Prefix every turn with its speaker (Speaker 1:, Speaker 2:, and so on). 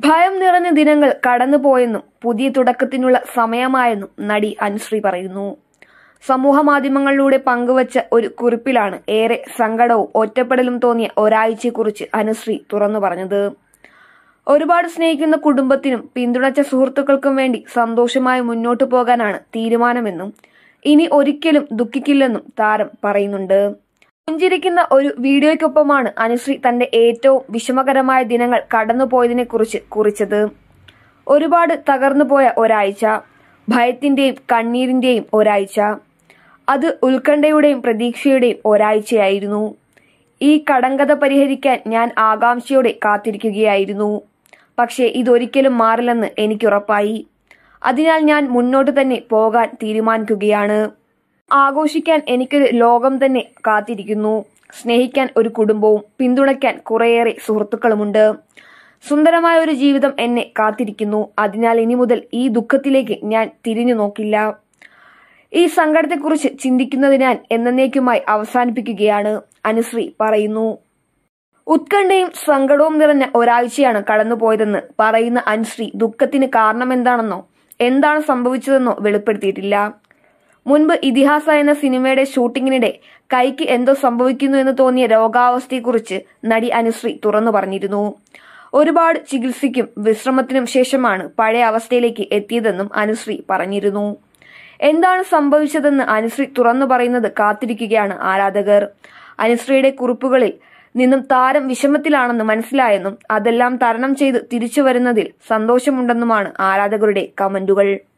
Speaker 1: ഭയം നിറഞ്ഞ ദിനങ്ങൾ കടന്നുപോയെന്നും പുതിയ തുടക്കത്തിനുള്ള സമയമായെന്നും നടി അനുശ്രീ പറയുന്നു സമൂഹ മാധ്യമങ്ങളിലൂടെ പങ്കുവച്ച ഒരു കുറിപ്പിലാണ് ഏറെ സങ്കടവും ഒറ്റപ്പെടലും തോന്നിയ ഒരാഴ്ചയെക്കുറിച്ച് അനുശ്രീ തുറന്നു പറഞ്ഞത് ഒരുപാട് സ്നേഹിക്കുന്ന കുടുംബത്തിനും പിന്തുണച്ച സുഹൃത്തുക്കൾക്കും വേണ്ടി സന്തോഷമായി മുന്നോട്ടു പോകാനാണ് തീരുമാനമെന്നും ഇനി ഒരിക്കലും ദുഃഖിക്കില്ലെന്നും താരം പറയുന്നുണ്ട് പുഞ്ചിരിക്കുന്ന ഒരു വീഡിയോയ്ക്കൊപ്പമാണ് അനുശ്രീ തന്റെ ഏറ്റവും വിഷമകരമായ ദിനങ്ങൾ കടന്നുപോയതിനെക്കുറിച്ച് കുറിച്ചത് ഒരുപാട് തകർന്നുപോയ ഒരാഴ്ച ഭയത്തിന്റെയും കണ്ണീരിന്റെയും ഒരാഴ്ച അത് ഉത്കണ്ഠയുടെയും പ്രതീക്ഷയുടെയും ഒരാഴ്ചയായിരുന്നു ഈ കടങ്കഥ പരിഹരിക്കാൻ ഞാൻ ആകാംക്ഷയോടെ കാത്തിരിക്കുകയായിരുന്നു പക്ഷേ ഇതൊരിക്കലും മാറില്ലെന്ന് എനിക്കുറപ്പായി അതിനാൽ ഞാൻ മുന്നോട്ട് തന്നെ പോകാൻ തീരുമാനിക്കുകയാണ് ആഘോഷിക്കാൻ എനിക്കൊരു ലോകം തന്നെ കാത്തിരിക്കുന്നു സ്നേഹിക്കാൻ ഒരു കുടുംബവും പിന്തുണയ്ക്കാൻ കുറേയേറെ സുഹൃത്തുക്കളുമുണ്ട് സുന്ദരമായ ഒരു ജീവിതം എന്നെ കാത്തിരിക്കുന്നു അതിനാൽ ഇനി മുതൽ ഈ ദുഃഖത്തിലേക്ക് ഞാൻ തിരിഞ്ഞു നോക്കില്ല ഈ സങ്കടത്തെക്കുറിച്ച് ചിന്തിക്കുന്നത് ഞാൻ എന്നേക്കുമായി അവസാനിപ്പിക്കുകയാണ് അനുശ്രീ പറയുന്നു ഉത്കണ്ഠയും സങ്കടവും നിറഞ്ഞ ഒരാഴ്ചയാണ് കടന്നുപോയതെന്ന് പറയുന്ന അനുശ്രീ ദുഃഖത്തിന് കാരണമെന്താണെന്നോ എന്താണ് സംഭവിച്ചതെന്നോ വെളിപ്പെടുത്തിയിട്ടില്ല മുൻപ് ഇതിഹാസ എന്ന സിനിമയുടെ ഷൂട്ടിങ്ങിനിടെ കൈക്ക് എന്തോ സംഭവിക്കുന്നു എന്ന് തോന്നിയ രോഗാവസ്ഥയെക്കുറിച്ച് നടി അനുശ്രീ തുറന്നു പറഞ്ഞിരുന്നു ഒരുപാട് ചികിത്സയ്ക്കും വിശ്രമത്തിനും ശേഷമാണ് പഴയ അവസ്ഥയിലേക്ക് എത്തിയതെന്നും അനുശ്രീ പറഞ്ഞിരുന്നു എന്താണ് സംഭവിച്ചതെന്ന് അനുശ്രീ തുറന്നു പറയുന്നത് കാത്തിരിക്കുകയാണ് ആരാധകർ അനുശ്രീയുടെ കുറിപ്പുകളിൽ നിന്നും താരം വിഷമത്തിലാണെന്ന് മനസ്സിലായെന്നും അതെല്ലാം തരണം ചെയ്ത് തിരിച്ചു വരുന്നതിൽ സന്തോഷമുണ്ടെന്നുമാണ് ആരാധകരുടെ കമന്റുകൾ